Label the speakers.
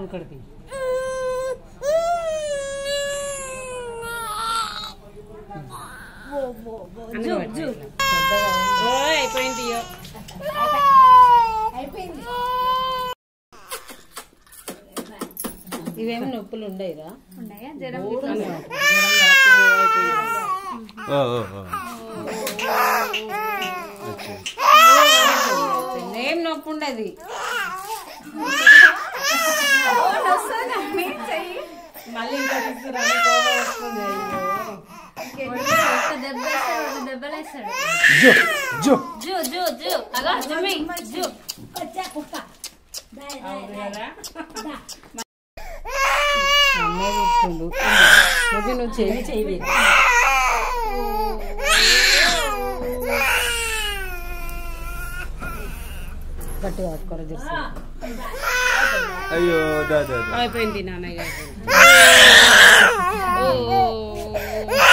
Speaker 1: అక్కడికి అయిపోయింది ఇయ్యో. ఇవేమి నొప్పులు ఉండయిరా
Speaker 2: ఉన్నాయా జ్వరం
Speaker 3: ఓ ఓ ఓ
Speaker 1: ఏం నొప్పి ఉండదు మళ్ళీ ఇంకా తీసుకురాని కోపం వస్తుంది అయ్యో.
Speaker 2: దెబ్బ వేస్తాడు దెబ్బలు వేస్తాడు
Speaker 3: జో జో
Speaker 2: జూ జూ జూ అగో జుమ్మి జూ
Speaker 1: అవును కదా? అమ్మే కూర్చుండు రోజు నువ్వు చెయ్యి చెయ్యి గట్టిగా పట్టుకోరా జెర్సీ.
Speaker 3: అయ్యో దా దా దా
Speaker 1: అయిపోయింది నాన్నయ్య అయిపోయింది. ఓ, ఓ, ఓ.